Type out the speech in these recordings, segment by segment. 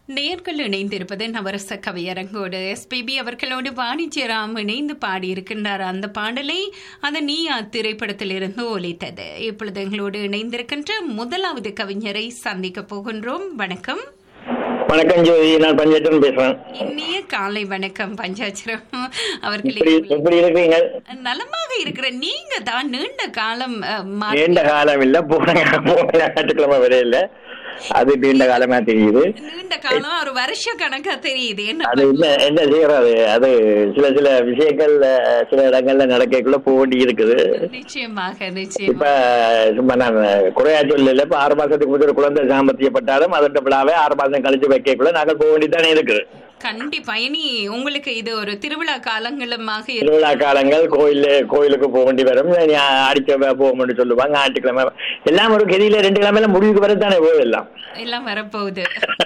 நேர்கள் இணைந்திருப்பது நவரச கவியரங்கோடு எஸ்பிபி அவர்களோடு வாணிஜ்யராம் இணைந்து பாடியிருக்கின்றார் அந்த பாடலை அந்த நீயா திரைப்படத்திலிருந்து ஒலித்தது இப்பொழுது எங்களோடு இணைந்திருக்கின்ற முதலாவது கவிஞரை சந்திக்க போகின்றோம் வணக்கம் வணக்கம் ஜோதி நான் பஞ்சாயத்தன் பேசுறேன் இனிய காலை வணக்கம் பஞ்சாட்சரம் எப்படி அவர்களே எப்படி இருக்கீங்க நலமாக இருக்கிற நீங்க தான் நீண்ட காலம் அஹ், மா- நீண்ட காலம் இல்ல போன போன ஞாயிற்றுக்கிழமை வரை இல்ல அது நீண்ட காலமா தெரியுது நீண்ட காலம் ஒரு வருஷ கணக்கா தெரியுது என்ன அது என்ன என்ன செய்யறது அது சில சில விஷயங்கள் அஹ், சில இடங்கள்ல நடக்கக்குள்ள போக வேண்டி இருக்குது நிச்சயமாக இப்ப நிச்சயமாக சும்மா நான் குறையா சொல்லல இப்ப ஆறு மாசத்துக்கு முதல் குழந்தை சாம்பத்தியப்பட்டாலும் அதன் விழாவே ஆறு மாசம் கழிச்சு வைக்கக்குள்ள நாங்கள் போக வேண்டியதானே இருக்குது கண்டிப்பா இனி உங்களுக்கு இது ஒரு திருவிழா காலங்களுமாக இரு- திருவிழா காலங்கள் கோயில் கோயிலுக்கு போக வேண்டி வரும் அடிச்ச போக முடியும் சொல்லுவாங்க ஞாயிற்றுக்கிழமை எல்லாம் ஒரு கெதியில ரெண்டு கிழமையில முடிவுக்கு வரத்தானே போகுது எல்லாம் எல்லாம் வரப்போகுது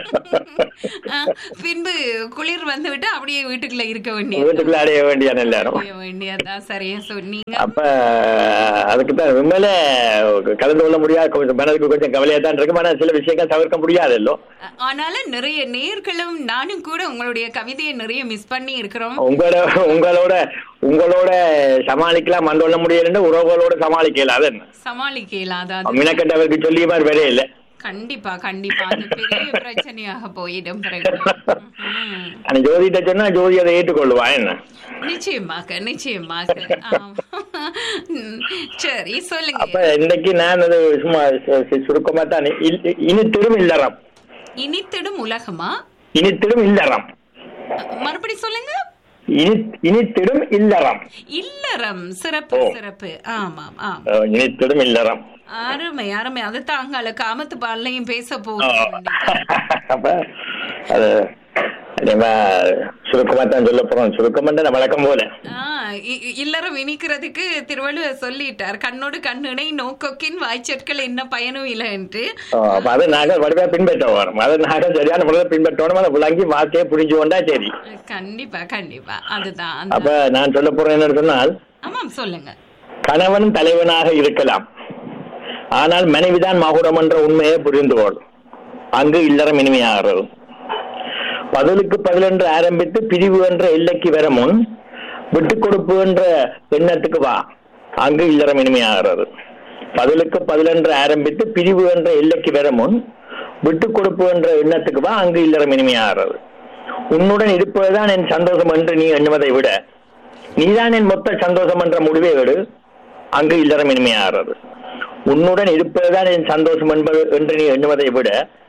ஆ, பின்பு குளிர் வந்து விட்டு அப்படியே வீட்டுக்குள்ள இருக்க வேண்டியது வீட்டுக்குள்ள அடைய வேண்டியான எல்லாரும் வேண்டியதான் சரியா சொன்னீங்க அப்ப அதுக்கு தான் உண்மையில கலந்து கொள்ள முடியாது கொஞ்சம் மனதுக்கு கொஞ்சம் கவலையா தான் இருக்கு ஆனா சில விஷயங்கள் தவிர்க்க முடியாதல்லோ ஆனாலும் நிறைய நேர்களும் நானும் கூட உங்களுடைய கவிதையை நிறைய மிஸ் பண்ணி இருக்கிறோம் உங்களோட உங்களோட உங்களோட சமாளிக்கலாம் மண்டோல முடியலன்னு உறவுகளோட சமாளிக்கலாம் அது என்ன சமாளிக்க இல்லாத மினக்கண்டவருக்கு சொல்லிய மாதிரி வேலையே இல்லை கண்டிப்பா கண்டிப்பா அது பெரிய பிரச்சனையாக போயிடும் பிறகு ம்ஹும். ஆனா ஜோதிட்ட சொன்னா ஜோதி அதை ஏற்றுக்கொள்ளுவா என்ன நிச்சயமாக நிச்சயமாக ஆம். ம், சரி சொல்லுங்க அப்ப இன்னைக்கு நான் அது சும்மா சு- சு- சுருக்கமா தான் இ- இனித்திடும் இல்லறம் இனித்திடும் உலகமா இனித்திடும் இல்லறம் மறுபடி சொல்லுங்க இனி இனித்திடும் இல்லறம் இல்லறம் சிறப்பு ஓ. சிறப்பு ஆமாம் ஆம் அஹ் இனித்திடும் இல்லறம் அருமை அருமை அது தாங்கால காமத்து பால்லையும் பேச போகிறோம் அப்ப அது நம்ம சுருக்கமா தான் சொல்ல போறோம் சுருக்கம் நான் வழக்கம் போல ஆ, இ- இ- இல்லறம் இனிக்கிறதுக்கு திருவள்ளுவர் சொல்லிட்டார் கண்ணோடு கண்ணிணை நோக்கொக்கின் வாய்ச்சொற்கள் என்ன பயனும் இல்லை என்று அஹ் அப்ப அதை நாங்கள் வடிவா பின்பற்ற வரும் அதை நாங்கள் சரியான முறையில் பின்பற்றணும் அதை விளங்கி வார்த்தையை புரிஞ்சு கொண்டா சரி கண்டிப்பா கண்டிப்பா அதுதான் அந்த- அப்ப நான் சொல்ல போறேன் என்ன சொன்னால் ஆமாம் சொல்லுங்க கணவன் தலைவனாக இருக்கலாம் ஆனால் மனைவிதான் மகுடம் என்ற உண்மையை புரிந்து கொள் அங்கு இல்லறம் இனிமையாகிறது பதிலுக்கு பதில் என்று ஆரம்பித்து பிரிவு என்ற எல்லைக்கு வர முன் விட்டுக் கொடுப்பு என்ற எண்ணத்துக்கு வா அங்கு இல்லறம் இனிமையாகிறது பதிலுக்கு பதில் என்று ஆரம்பித்து பிரிவு என்ற எல்லைக்கு வர முன் விட்டுக் கொடுப்பு என்ற எண்ணத்துக்கு வா அங்கு இல்லறம் இனிமையாகிறது உன்னுடன் இருப்பதுதான் என் சந்தோஷம் என்று நீ எண்ணுவதை விட நீதான் என் மொத்த சந்தோஷம் என்ற முடிவை எடு அங்கு இல்லறம் இனிமையாகிறது உன்னுடன் இருப்பதுதான் என் சந்தோஷம் என்பது என்று நீ எண்ணுவதை விட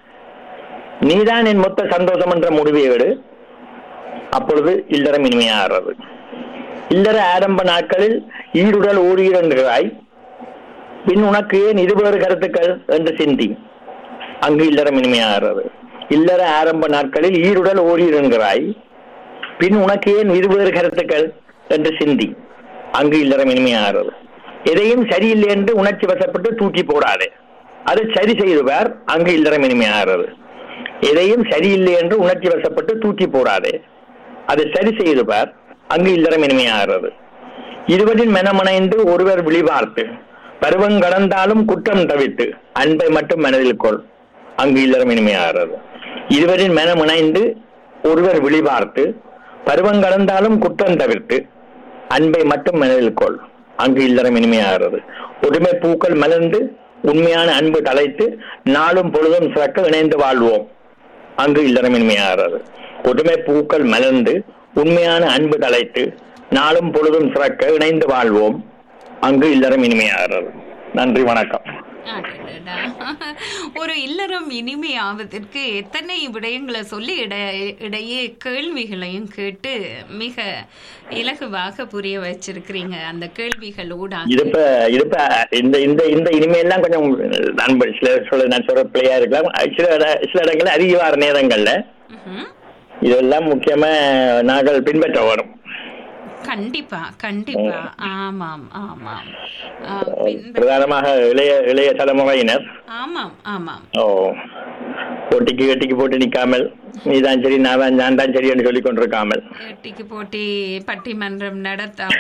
நீதான் என் மொத்த சந்தோஷம் என்ற முடிவை எடு அப்பொழுது இல்லறம் இனிமையாகிறது இல்லற ஆரம்ப நாட்களில் ஈடுடல் ஓடுகிறாய் பின் உனக்கு ஏன் இருவேறு கருத்துக்கள் என்று சிந்தி அங்கு இல்லறம் இனிமையாகிறது இல்லற ஆரம்ப நாட்களில் ஈருடல் ஓடியிருங்கிறாய் பின் உனக்கு ஏன் இருவேறு கருத்துக்கள் என்று சிந்தி அங்கு இல்லறம் இனிமையாகிறது எதையும் சரியில்லை என்று உணர்ச்சி வசப்பட்டு தூக்கி போடாதே அது சரி செய்துவார் அங்கு இல்லறம் இனிமையாகிறது எதையும் சரியில்லை என்று உணர்ச்சி வசப்பட்டு தூக்கி போடாதே அது சரி செய்துவார் அங்கு இல்லறம் இனிமையாகிறது இருவரின் மனமணைந்து ஒருவர் விழிவார்த்து பருவம் கடந்தாலும் குற்றம் தவித்து அன்பை மட்டும் மனதில் கொள் அங்கு இல்லறம் இனிமையாகிறது இருவரின் மனம் இணைந்து ஒருவர் விழிபார்த்து பருவம் கடந்தாலும் குற்றம் தவிர்த்து அன்பை மட்டும் மனதில் கொள் அங்கு இல்லறம் இனிமையாகிறது ஒருமை பூக்கள் மலர்ந்து உண்மையான அன்பு தலைத்து நாளும் பொழுதும் சிறக்க இணைந்து வாழ்வோம் அங்கு இல்லறம் இனிமையாகிறது ஒருமை பூக்கள் மலர்ந்து உண்மையான அன்பு தலைத்து நாளும் பொழுதும் சிறக்க இணைந்து வாழ்வோம் அங்கு இல்லறம் இனிமையாகிறது நன்றி வணக்கம் அடடடா. ஒரு இல்லறம் இனிமையாவதற்கு எத்தனை விடயங்களை சொல்லி இட இடையே கேள்விகளையும் கேட்டு மிக இலகுவாக புரிய வச்சிருக்கிறீங்க அந்த கேள்விகளோட இருப்ப இருப்ப இந்த இந்த இந்த இனிமையெல்லாம் கொஞ்சம் நண்பர் சில சொல்ல நான் சொல்ற பிள்ளையா இருக்கலாம் சில இட- சில இடங்கள்ல அறிவார நேரங்கள்ல ம்ஹும். இதெல்லாம் முக்கியமா நாங்கள் பின்பற்ற வரும் கண்டிப்பா கண்டிப்பா ஆமாம் ஆமாம் ஆ, பின்பு- பிரதானமாக இளைய இளைய தலைமுறையினர் ஆமாம் ஆமாம் ஓ போட்டிக்கு கட்டிக்கு போட்டு நிக்காமல் நீதான் சரி நான் தான் நான் தான் சரி என்று சொல்லிக் கொண்டிருக்காமல் எட்டிக்கு போட்டி பட்டிமன்றம் நடத்தாம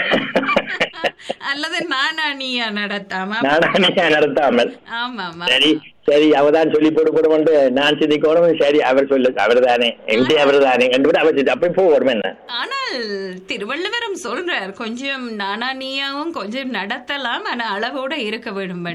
அல்லது நானா நீயா நடத்தாம நானா நீ நடத்தாமல் ஆமா ஆமா சரி சரி அவதான் சொல்லி போட்டு போடுவோம் நான் சிந்திக்கணும் சரி அவர் சொல்லு அவர் தானே எங்கே அவர் தானே என்று விட அவர் அப்படி போவோம் என்ன ஆனால் திருவள்ளுவரும் சொல்றார் கொஞ்சம் நானா நீயாவும் கொஞ்சம் நடத்தலாம் ஆனா அளவோட இருக்க வேண்டும்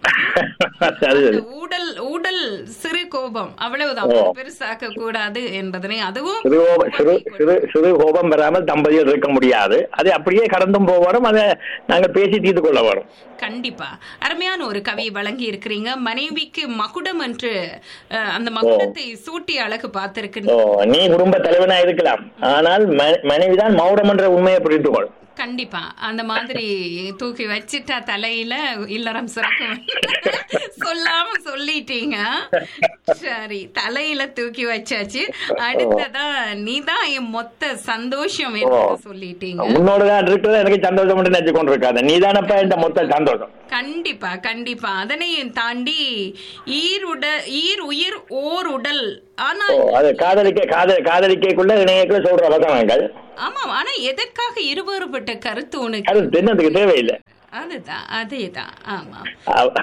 அது ஊடல் ஊடல் சிறு கோபம் அவ்வளவுதான் ஓ. பெருசாக்க கூடாது என்பதனை அதுவும் சிறு கோபம் சிறு சிறு சிறு கோபம் பெறாமல் தம்பதியில் இருக்க முடியாது அதை அப்படியே கடந்தும் போவோம் அதை நாங்கள் பேசி தீர்த்து கொள்ள வரோம் கண்டிப்பா அருமையான ஒரு கவியை வழங்கி இருக்கிறீங்க மனைவிக்கு மகுடம் என்று அஹ், அந்த மகுடத்தை சூட்டி அழகு ஓ பார்த்திருக்கின்ற நீ குடும்ப தலைவனா இருக்கலாம் ஆனால் ம- மனைவிதான் மௌடம் என்ற உண்மையை புரிந்து கொள் கண்டிப்பா அந்த மாதிரி தூக்கி வச்சிட்டா தலையில இல்லறம் சிறக்கும் சொல்லாம சொல்லிட்டீங்க சரி தலையில தூக்கி வச்சாச்சு அடுத்ததா நீதான் என் மொத்த சந்தோஷம் என்று சொல்லிட்டீங்க உன்னோட தான் இருக்கிறது எனக்கு சந்தோஷம் மட்டும் நினைச்சு கொண்டிருக்காது நீ தானப்பா இந்த மொத்த சந்தோஷம் கண்டிப்பா கண்டிப்பா அதனையும் தாண்டி ஈருட ஈர் உயிர் ஓர் உடல் ஆனா ஓ அது காதலிக்க காதல் காதலிக்கைக்குள்ள இணையக்குள்ள சொல்ற வசனங்கள் ஆமாம் ஆனா எதற்காக இருவேறுபட்ட கருத்து உனக்கு அது தென்னதுக்கு தேவையில்லை அதுதான் அதேதான் ஆமாம் அவ-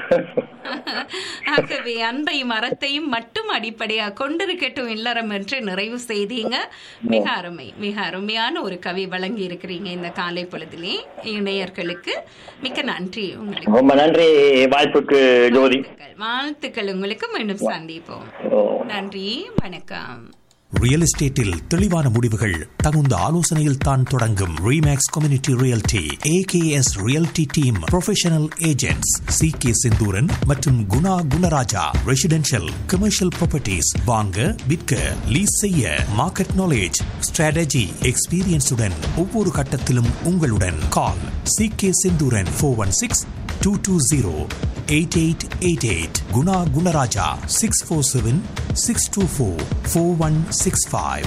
ஆகவே அன்பையும் அறத்தையும் மட்டும் அடிப்படையா கொண்டிருக்கட்டும் இல்லறம் என்று நிறைவு செய்தீங்க மிக அருமை மிக அருமையான ஒரு கவி வழங்கி இருக்கிறீங்க இந்த காலை பொழுதிலே இணையர்களுக்கு மிக்க நன்றி உங்களுக்கு ரொம்ப நன்றி வாய்ப்புக்கு ஜோதி வாழ்த்துக்கள். வாழ்த்துக்கள் உங்களுக்கு மீண்டும் சந்திப்போம் ஓ நன்றி வணக்கம் ரியல் எஸ்டேட்டில் தெளிவான முடிவுகள் தகுந்த ஆலோசனையில் தான் தொடங்கும் Remax community realty AKS realty team professional agents C K Senthooran மற்றும் Guna Gunarajah residential commercial properties வாங்க விற்க லீஸ் செய்ய மார்க்கெட் நாலேஜ் ஸ்ட்ராட்டஜி எக்ஸ்பீரியன்ஸுடன் ஒவ்வொரு கட்டத்திலும் உங்களுடன் call C K Senthooran four one six two two zero eight eight eight eight Guna Gunarajah six four seven six two four four one six five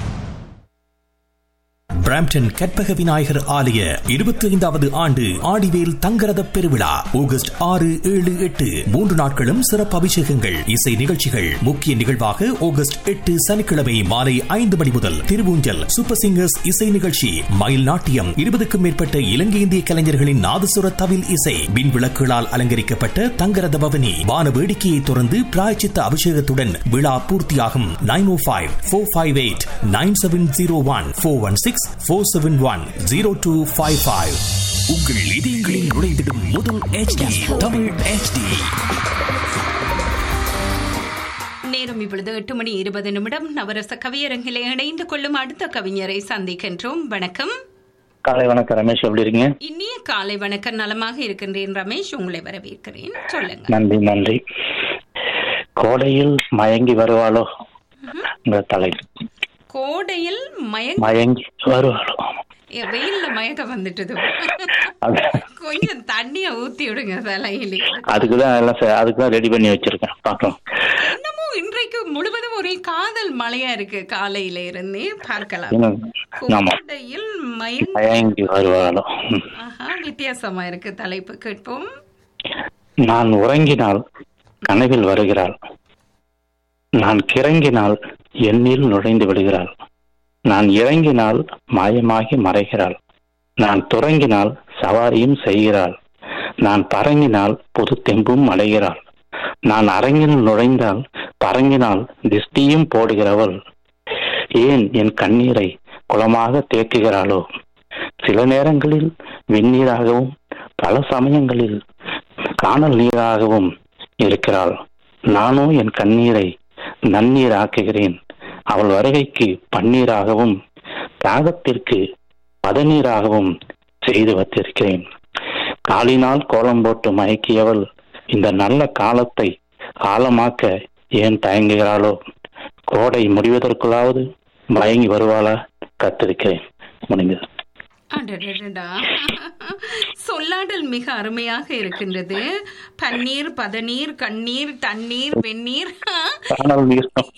Brampton Karpaga Vinayagar ஆலய இருபத்தி ஐந்தாவது ஆண்டு ஆடிவேல் தங்கரத பெருவிழா ஆகஸ்ட் ஆறு ஏழு எட்டு மூன்று நாட்களும் சிறப்பு அபிஷேகங்கள் இசை நிகழ்ச்சிகள் முக்கிய நிகழ்வாக ஆகஸ்ட் எட்டு சனிக்கிழமை மாலை ஐந்து மணி முதல் திருவூஞ்சல் சூப்பர் சிங்கர்ஸ் இசை நிகழ்ச்சி மயில் நாட்டியம் இருபதுக்கும் மேற்பட்ட இலங்கை இந்திய கலைஞர்களின் நாதசுர தவில் இசை மின் விளக்குகளால் அலங்கரிக்கப்பட்ட தங்கரத பவனி வான வேடிக்கையை தொடர்ந்து பிராய்ச்சித்த அபிஷேகத்துடன் விழா பூர்த்தியாகும் nine O five four five eight nine seven zero one four one six four seven one zero two five five உங்கள் இதயங்களில் நுழைந்திடும் முதல் HD தமிழ் HD நேரம் இப்பொழுது எட்டு மணி இருபது நிமிடம் நவரச கவியரங்கிலே இணைந்து கொள்ளும் அடுத்த கவிஞரை சந்திக்கின்றோம் வணக்கம் காலை வணக்கம் ரமேஷ் எப்படி இருக்கீங்க இனிய காலை வணக்கம் நலமாக இருக்கின்றேன் ரமேஷ் உங்களை வரவேற்கிறேன் சொல்லுங்க நன்றி நன்றி கோடையில் மயங்கி வருவாளோ இந்த தலை கோடையில் மயங்க மயங்கி வருவாளோ ஏ, வெயில்ல மயக்கம் வந்துட்டது அது- கொஞ்சம் தண்ணிய ஊத்தி விடுங்க தலையிலே அதுக்குதான் எல்லாம் ச- அதுக்குதான் ரெடி பண்ணி வச்சிருக்கேன் பார்க்கலாம் என்னமோ இன்றைக்கு முழுவதும் ஒரே காதல் மழையா இருக்கு காலையில இருந்தே பார்க்கலாம் இன்னும் ஆமா கோடையில் மயங்க மயங்கி வருவாளோ ம். ஆஹா வித்தியாசமா இருக்கு தலைப்பு கேட்போம் நான் உறங்கினால் கனவில் வருகிறாள் நான் கிறங்கினால் எண்ணில் நுழைந்து விடுகிறாள் நான் இறங்கினால் மாயமாகி மறைகிறாள் நான் துறங்கினால் சவாரியும் செய்கிறாள் நான் பறங்கினால் பொது தெம்பும் அடைகிறாள் நான் அரங்கில் நுழைந்தால் பறங்கினால் திஷ்டியும் போடுகிறவள் ஏன் என் கண்ணீரை குளமாக தேக்குகிறாளோ சில நேரங்களில் வெந்நீராகவும் பல சமயங்களில் காணல் நீராகவும் இருக்கிறாள் நானோ என் கண்ணீரை நன்னீர் ஆக்குகிறேன் அவள் வருகைக்கு பன்னீராகவும் தாகத்திற்கு பதநீராகவும் செய்து வைத்திருக்கிறேன் காலினால் கோலம் போட்டு மயக்கியவள் இந்த நல்ல காலத்தை ஆழமாக்க ஏன் தயங்குகிறாளோ கோடை முடிவதற்குள்ளாவது மயங்கி வருவாளா கத்திருக்கிறேன் முடிந்தது அடடடடா. சொல்லாடல் மிக அருமையாக இருக்கின்றது பன்னீர் பதநீர் கண்ணீர் தண்ணீர் வெந்நீர் காணல் நீர் எல்லாம்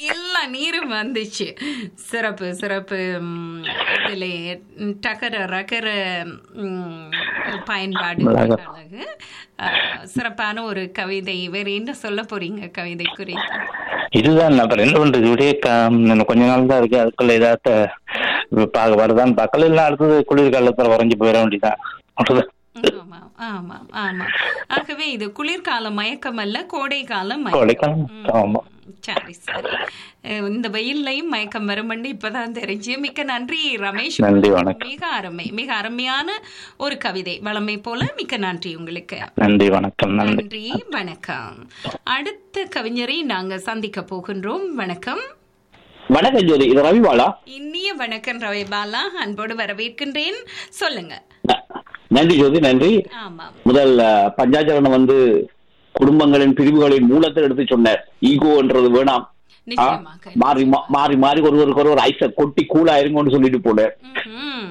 நீரும் வந்துச்சு சிறப்பு சிறப்பு ம், இதிலே டகர ரகர ம், பயன்பாடு அழகு. அழகு அஹ், சிறப்பான ஒரு கவிதை வேற என்ன சொல்ல போறீங்க கவிதை குறித்து இதுதான் அப்புறம் என்ன பண்றது இப்படியே க- இன்னும் கொஞ்ச நாள் தான் இருக்கு அதுக்குள்ள ஏதாத்த பார்க்க வருதான்னு பார்க்கல இல்லை அடுத்தது குளிர்காலத்துல வரைஞ்சு போயிட வேண்டியதான் அவ்வளவுதான். ஆமாம் ஆமாம் ஆமாம் ஆகவே இது குளிர்கால மயக்கம் அல்ல கோடை காலம் கோடைக்காலம், மயக்கம் ஆமா. ம், சரி சரி அஹ், இந்த வெயில்லையும் மயக்கம் வரும்னு இப்பதான் தெரிஞ்சு மிக்க நன்றி ரமேஷ் நன்றி, வணக்கம். மிக அருமை மிக அருமையான ஒரு கவிதை வளமை போல மிக்க நன்றி உங்களுக்கு நன்றி வணக்கம் நன்றி நன்றி வணக்கம் அடுத்த கவிஞரை நாங்க சந்திக்க போகின்றோம் வணக்கம் வணக்கம் ஜோதி இது ரவிவாலா இனிய வணக்கம் ரவி பாலா அன்போடு வரவேற்கின்றேன் சொல்லுங்க நன்றி ஜோதி நன்றி ஆமாம் முதல் அஹ், பஞ்சாச்சரணம் வந்து குடும்பங்களின் பிரிவுகளின் மூலத்தை எடுத்து சொன்னார் ஈகோன்றது வேணாம் ஆ, நிச்சயமாக மாறி மா- மாறி மாறி ஒருவருக்கு ஒருவர் ஐஸ கொட்டி கூலாயிருங்கன்னு சொல்லிட்டு போனார் ம்ஹும்.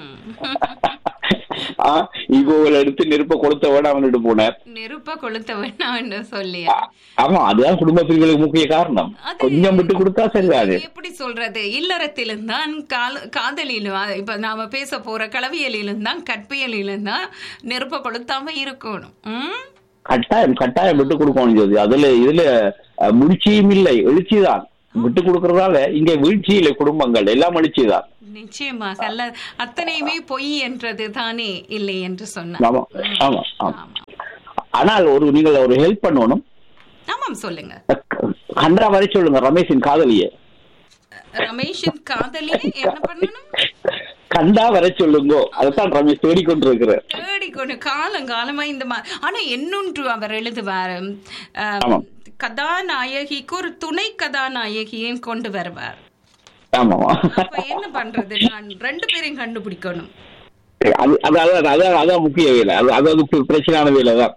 ஈகோவில் எடுத்து நெருப்ப கொளுத்த வேணாம்னு போனார் நெருப்ப கொளுத்த வேண்டாம்னு சொல்லி ஆமா அதுதான் குடும்ப பிரிவுகளுக்கு முக்கிய காரணம் அது- கொஞ்சம் விட்டு கொடுத்தா சரிதாது எப்படி சொல்றது இல்லறத்திலும் தான் கால- காதலிலும் அஹ் இப்ப நாம பேச போற களவியலிலும் தான் கற்பியலிலும் தான் நெருப்ப கொளுத்தாம இருக்கணும் ம்? கட்டாயம் கட்டாயம் விட்டு கொடுக்கணும் ஜோதி அதுல இதுல அஹ், முடிச்சியும் இல்லை எழுச்சிதான் விட்டு கொடுக்கறதால இங்க வீழ்ச்சி இல்லை குடும்பங்கள் எல்லாம் எழுச்சிதான் நிச்சயமாக அல்ல அத்தனையுமே பொய் என்றது தானே இல்லை என்று சொன்ன ஆமா ஆமா ஆமா ஆனால் ஒரு நீங்கள் ஒரு ஹெல்ப் பண்ணணும் ஆமாம் சொல்லுங்க கண்டா வரை சொல்லுங்க ரமேஷின் காதலிய ரமேஷின் காதலியே என்ன பண்ணணும் கண்டா வரை சொல்லுங்க அதைத்தான் ரமேஷ் தேடிக்கொண்டிருக்கிறார் தேடிக்கொண்டு காலம் காலமா இந்த மா ஆனா என்னொன்று அவர் எழுதுவார் அஹ், ஆமாம். கதாநாயகிக்கு ஒரு துணை கதாநாயகியும் கொண்டு வருவார் ஆமா அப்ப என்ன பண்றது நான் ரெண்டு பேரையும் கண்டுபிடிக்கணும் அது அது அதான் அதான் அதான் முக்கிய வேலை அது அது அது பிரச்சனையான வேலை தான்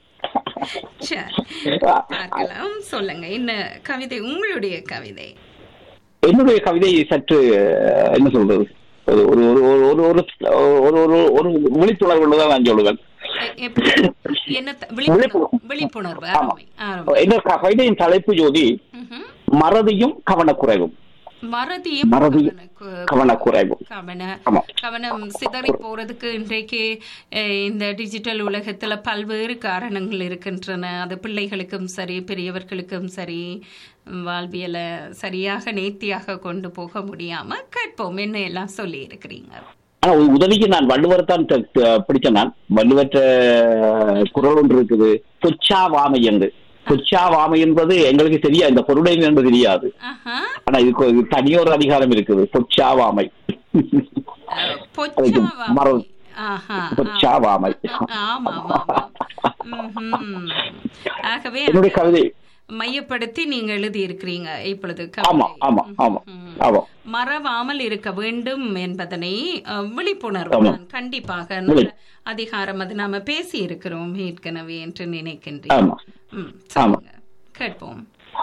சரி பார்க்கலாம் சொல்லுங்க என்ன கவிதை உங்களுடைய கவிதை என்னுடைய கவிதை சற்று அஹ், என்ன சொல்றது ஒரு ஒரு ஒரு ஒரு ஒரு ஒரு ஒரு ஒரு ஒரு விழிப்புணர்வு தான் நான் சொல்லுவேன் எ- எப்படி என்ன த- விழிப்புணர்வு விழிப்புணர்வு ஆமா. அருமை அருமை இந்த க- கவிதையின் தலைப்பு ஜோதி ம்ஹும். மறதியும் கவனக்குறைவும் மறதியும் மறதியும் கவனக்கு- கவனக்குறைவும் கவன ஆமா. கவனம் சிதறி போறதுக்கு இன்றைக்கு அஹ், இந்த டிஜிட்டல் உலகத்துல பல்வேறு காரணங்கள் இருக்கின்றன அது பிள்ளைகளுக்கும் சரி பெரியவர்களுக்கும் சரி உம், வாழ்வியலை சரியாக நேர்த்தியாக கொண்டு போக முடியாம கேட்போம் என்ன எல்லாம் சொல்லி இருக்கிறீங்க ஆனா ஒரு உதவிக்கு நான் வள்ளுவர் தான் த- த- பிடிச்சேன் நான் வள்ளுவற்ற குரல் ஒன்று இருக்குது பொச்சா வாமை என்று பொச்சா வாமை என்பது எங்களுக்கு தெரியாது இந்த பொருளை என்பது தெரியாது ஆஹா ஆனா இதுக்கு ஒரு தனியொரு அதிகாரம் இருக்குது பொச்சா வாமை அஹ், பொச்சாவாமை. மரம். ஆஹா பொச்சா வாமை ஆமா ஆமா ம்ஹும். ஆகவே என்னுடைய கவிதை மையப்படுத்தி நீங்க எழுதி இருக்கிறீங்க இப்பொழுது ஆமா கவிதை. ஆமா ஆமா ம்ஹும். ஆமா மறவாமல் இருக்க வேண்டும் என்பதனை அஹ், விழிப்புணர்வு ஆமா. தான் கண்டிப்பாக விழி- நல்ல அதிகாரம் அது நாம பேசி இருக்கிறோம் ஏற்கனவே என்று நினைக்கின்றேன் ஆமா ம், சொல்லுங்க கேட்போம்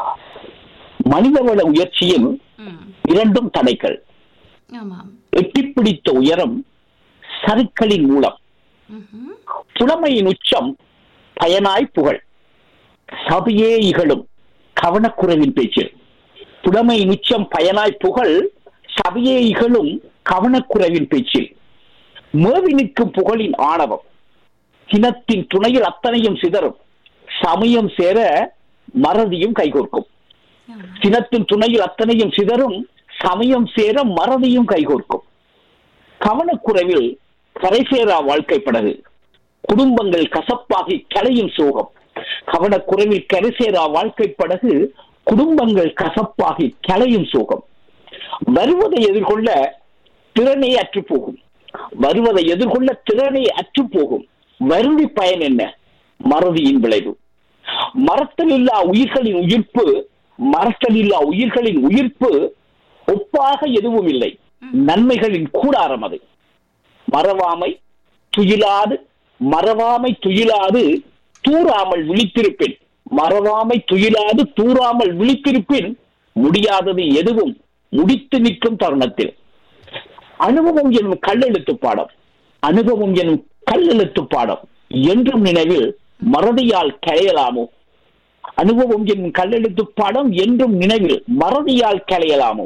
மனிதவள உயர்ச்சியில் ம், இரண்டும் தடைகள் ஆமாம் எட்டிப்பிடித்த உயரம் சறுக்களின் மூலம் ம்ஹும். புலமையின் உச்சம் பயனாய் புகழ் சபையே இகழும் கவனக்குறைவின் பேச்சு புலமையின் உச்சம் பயனாய் புகழ் சபையே இகழும் கவனக்குறைவின் பேச்சில் மேவி நிற்கும் புகழின் ஆணவம் சினத்தின் துணையில் அத்தனையும் சிதறும் சமயம் சேர மறதியும் கைகோர்க்கும் ஆமா. சினத்தின் துணையில் அத்தனையும் சிதறும் சமயம் சேர மறதியும் கைகோர்க்கும் கவனக்குறைவில் கரைசேரா வாழ்க்கை படகு குடும்பங்கள் கசப்பாகி கலையும் சோகம் கவனக்குறைவில் கரைசேரா வாழ்க்கை படகு குடும்பங்கள் கசப்பாகி கலையும் சோகம் வருவதை எதிர்கொள்ள திறனே அற்று போகும் வருவதை எதிர்கொள்ள திறனே அற்று போகும் வருந்தி பயன் என்ன மறதியின் விளைவு மரத்தில் இல்லா உயிர்களின் உயிர்ப்பு மரத்தில் இல்லா உயிர்களின் உயிர்ப்பு ஒப்பாக எதுவும் இல்லை நன்மைகளின் கூடாரம் அது மறவாமை துயிலாது மறவாமை துயிலாது தூராமல் விழித்திருப்பின் மறவாமை துயிலாது தூராமல் விழித்திருப்பின் முடியாதது எதுவும் முடித்து நிற்கும் தருணத்தில் அனுபவம் எனும் கல்லெழுத்து பாடம் அனுபவம் எனும் கல்லெழுத்து பாடம் என்றும் நினைவில் மறதியால் கரையலாமோ அனுபவம் என் கல்லெழுத்து படம் என்றும் நினைவில் மறதியால் கலையலாமோ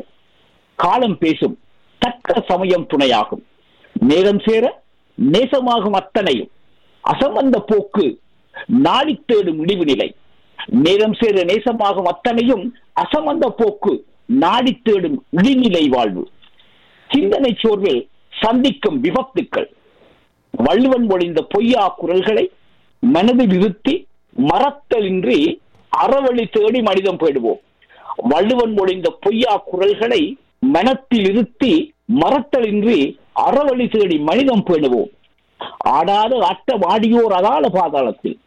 காலம் பேசும் தக்க சமயம் துணையாகும் நேரம் சேர நேசமாகும் அத்தனையும் அசம்பந்த போக்கு நாடி தேடும் இடிவு நிலை நேரம் சேர நேசமாகும் அத்தனையும் அசம்பந்த போக்கு நாடி தேடும் இடிநிலை வாழ்வு சிந்தனை சோர்வில் சந்திக்கும் விபத்துக்கள் வள்ளுவன் ஒழிந்த பொய்யா குரல்களை மனதில் இருத்தி மறத்தலின்றி அறவழி தேடி மனிதம் போயிடுவோம் வள்ளுவன் ஒழிந்த பொய்யா குரல்களை மனத்தில் இருத்தி மறத்தலின்றி அறவழி தேடி மனிதம் பேணுவோம் ஆடாத ஆட்டம் ஆடியோர் அதால பாதாளத்தில்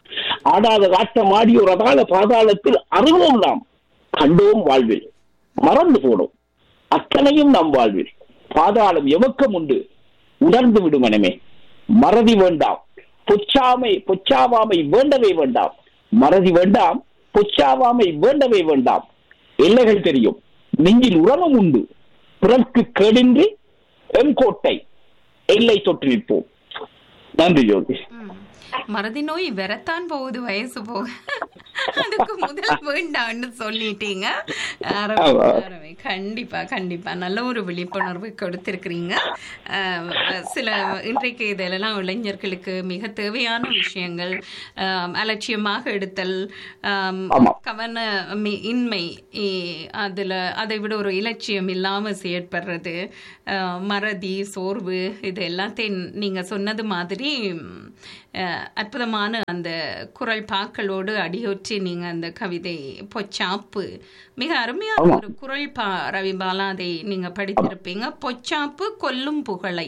ஆடாத ஆட்டம் ஆடியோர் அதால பாதாளத்தில் அறிவோம் நாம் கண்டோம் வாழ்வில் மறந்து போனோம் அத்தனையும் நம் வாழ்வில் பாதாளம் எவக்கம் உண்டு உணர்ந்து விடும் மனமே மறதி வேண்டாம் பொச்சாமை பொச்சாவாமை வேண்டவே வேண்டாம் மறதி வேண்டாம் பொச்சாவாமை வேண்டவே வேண்டாம் எல்லைகள் தெரியும் நெஞ்சில் உறவும் உண்டு பிறர்க்கு கேடின்றி எங்கோட்டை எல்லை தொட்டு நிற்போம் நன்றி ஜோதி மறதி நோய் வரத்தான் போகுது வயசு போக அதுக்கு முதல் வேண்டாம்னு சொல்லிட்டீங்க அருமை, ஆமா. அருமை. கண்டிப்பா கண்டிப்பா நல்ல ஒரு விழிப்புணர்வு கொடுத்திருக்கிறீங்க அஹ், சில இன்றைக்கு இதெல்லாம் இளைஞர்களுக்கு மிக தேவையான விஷயங்கள் அஹ், அலட்சியமாக எடுத்தல் அஹ், ஆமா. கவன மி- இன்மை இ- அதுல அதை விட ஒரு இலட்சியம் இல்லாம செயற்படுறது அஹ், மறதி சோர்வு இது எல்லாத்தையும் நீங்க சொன்னது மாதிரி ம், அஹ், அற்புதமான அந்த குரல் பாக்களோடு அடியொற்றி நீங்க அந்த கவிதை பொச்சாப்பு மிக அருமையான ஆமா. ஒரு குரல் பா ரவி பாலா அதை நீங்க படித்திருப்பீங்க பொச்சாப்பு கொல்லும் புகழை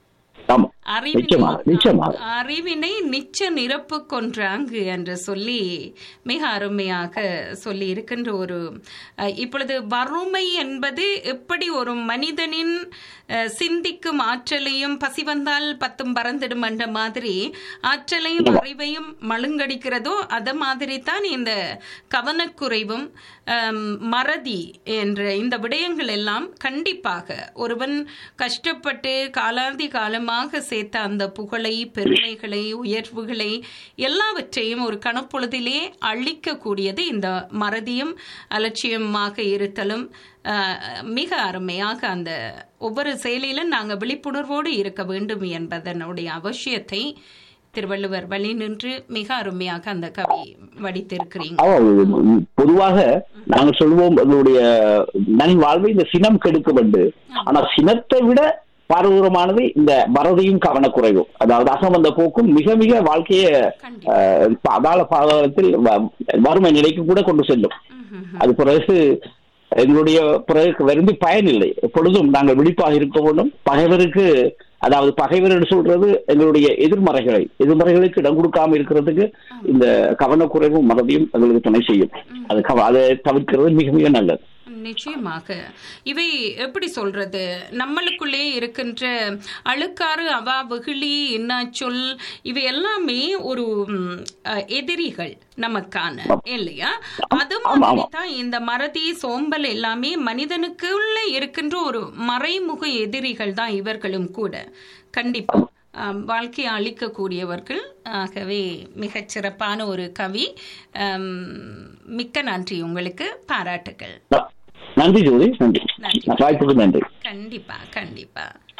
ஆமா அறிவினை நிச்சயமாக நிச்சயமாக அறிவினை நிச்ச நிரப்பு கொன்றாங்கு என்று சொல்லி மிக அருமையாக சொல்லி இருக்கின்ற ஒரு அஹ், இப்பொழுது வறுமை என்பது எப்படி ஒரு மனிதனின் அஹ், சிந்திக்கும் ஆற்றலையும் பசி வந்தால் பத்தும் பறந்திடும் என்ற மாதிரி ஆற்றலையும் அறிவையும் மழுங்கடிக்கிறதோ அத மாதிரி தான் இந்த கவனக்குறைவும் அம், மறதி என்ற இந்த விடயங்கள் எல்லாம் கண்டிப்பாக ஒருவன் கஷ்டப்பட்டு காலாந்தி காலமாக சேர்த்த அந்த புகழை பெருமைகளை உயர்வுகளை எல்லாவற்றையும் ஒரு கணப்பொழுதிலே அழிக்கக்கூடியது இந்த மறதியும் அலட்சியமாக இருத்தலும் அஹ், மிக அருமையாக அந்த ஒவ்வொரு செயலிலும் நாங்கள் விழிப்புணர்வோடு இருக்க வேண்டும் என்பதனுடைய அவசியத்தை திருவள்ளுவர் வழி நின்று மிக அருமையாக அந்த கவி வடித்திருக்கிறீங்க ஆமா, பொதுவாக நாங்கள் சொல்வோம் எங்களுடைய நல்வாழ்வை இந்த சினம் கெடுக்க வேண்டும் ஆனா சினத்தை விட பாரதூரமானது இந்த மறதியும் கவனக்குறைவும் அதாவது அசம்பந்த போக்கும் மிக மிக வாழ்க்கையை கண்டிப்பா அஹ், அதால பாதாளத்தில் வ- வறுமை நிலைக்கு கூட கொண்டு செல்லும் அது பிறகு எங்களுடைய பிறகு வருந்தி பயனில்லை எப்பொழுதும் நாங்கள் விழிப்பாக இருக்க வேண்டும் பகைவருக்கு அதாவது பகைவர் என்று சொல்றது எங்களுடைய எதிர்மறைகளை எதிர்மறைகளுக்கு இடம் கொடுக்காம இருக்கிறதுக்கு இந்த கவனக்குறைவும் மறதியும் எங்களுக்கு துணை செய்யும் அது கவ- அதை தவிர்க்கிறது மிக மிக நல்லது நிச்சயமாக இவை எப்படி சொல்றது நம்மளுக்குள்ளே இருக்கின்ற அழுக்காறு அவா வெகுளி என்ன சொல் இவை எல்லாமே ஒரு ம், அஹ், எதிரிகள் நமக்கான இல்லையா அது மாதிரி தான் இந்த மறதி சோம்பல் எல்லாமே மனிதனுக்குள்ள இருக்கின்ற ஒரு மறைமுக எதிரிகள் தான் இவர்களும் கூட கண்டிப்பா ஆம், வாழ்க்கையை அழிக்கக்கூடியவர்கள் ஆகவே மிகச் சிறப்பான ஒரு கவி ஆம், மிக்க நன்றி உங்களுக்கு பாராட்டுகள் நன்றி ஜோதி நன்றி நன்றி. வாய்ப்புக்கு நன்றி கண்டிப்பா கண்டிப்பா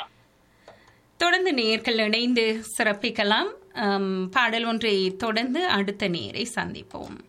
தொடர்ந்து நேர்கள் இணைந்து சிறப்பிக்கலாம் ஆம், பாடல் ஒன்றை தொடர்ந்து அடுத்த நேரை சந்திப்போம்